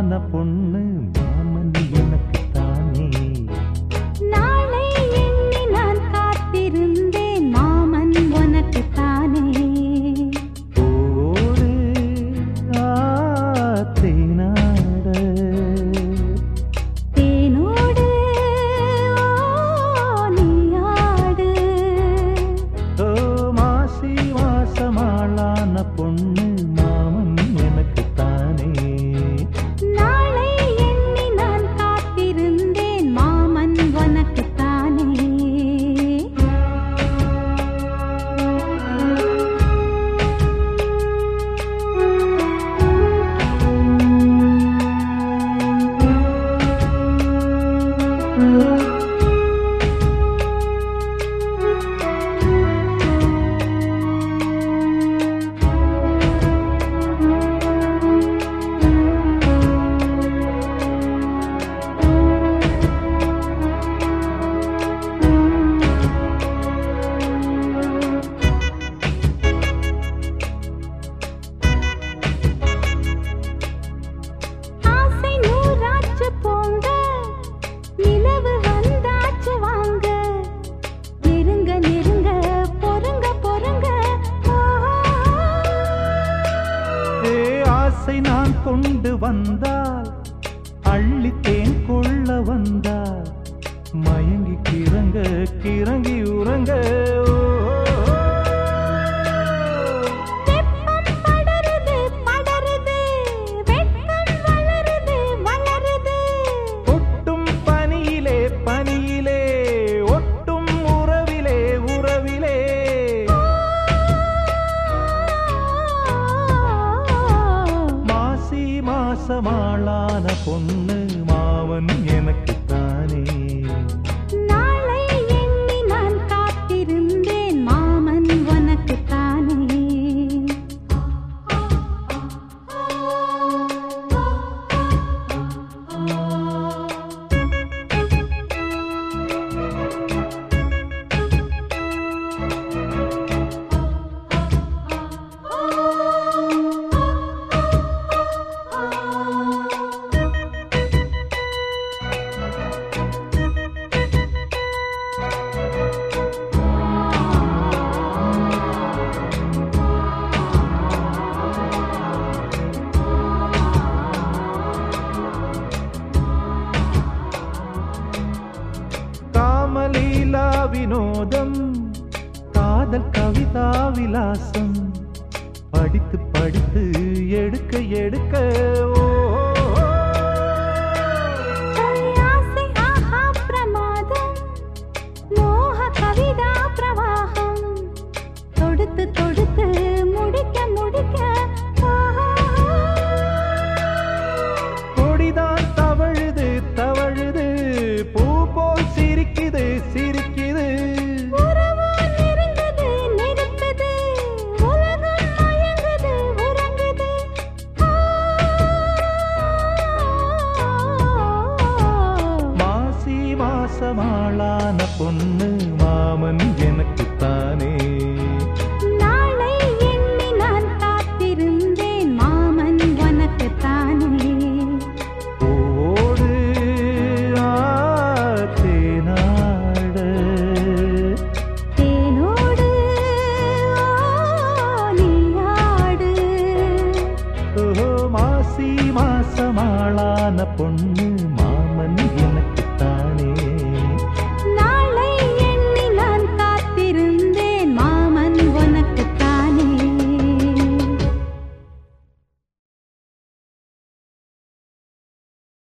மாசமாளான பொண்ணு மாமன் எனக்கு தானே நாளை எண்ணி நான் காத்திருந்தேன் மாமன் உனக்கு தானே ஓடு ஆத்தேனாட தேனோடு ஓ, நீயாடு ஓ மாசி மாசமாளான பொண்ணு மாமன் எனக்கு தானே நாளை எண்ணி நான் காத்திருந்தேன் மாமன் உனக்கு தானே ஆசை நூறாச்சு போங்க நிலவு வந்தாச்சு வாங்க நெருங்க நெருங்க பொறுங்க பொறுங்க ஏ ஆசை நான் கொண்டு வந்தால் அள்ளித்தேன் கொள்ள வந்தால் மயங்கி கிறங்க கிறங்கி உறங்க ஓ, வெப்பம் படருது படருது வெட்கம் வளருது வளருது ஒட்டும் பனியிலே பனியிலே ஒட்டும் உறவிலே உறவிலே மாசி மாசமாளான பொண்ணு மாவன் எனக்கு தானே நாளை எண்ணி நான் காத்திருந்தேன் மாமன் உனக்கு தானே காமலீலா வினோதம் காதல் கவிதா விலாசம் படித்து படித்து எடுக்க எடுக்க ஓ, ஆசை ஆஹா பிரமாதம் மோக கவிதா பிரவாகம் தொடுத்து தொடுத்து முடிக்க முடிக்க ஆஹா. கொடிதான் தவழுது தவழுது பூ போல் சிரிக்குது சிரிக்குது உறவோ நெருங்குது நெருக்குது உலகம் மயங்குது உறங்குது மாசி மாசமாளான பொண்ணு மாமன் எனக்கு தானே நாளை எண்ணி நான் காத்திருந்தேன் மாமன் உனக்கு தானே ஓடு ஆத்தேனாட தேனோடு ஓ, நீயாடு ஓ மாசி மாசமாளான பொண்ணு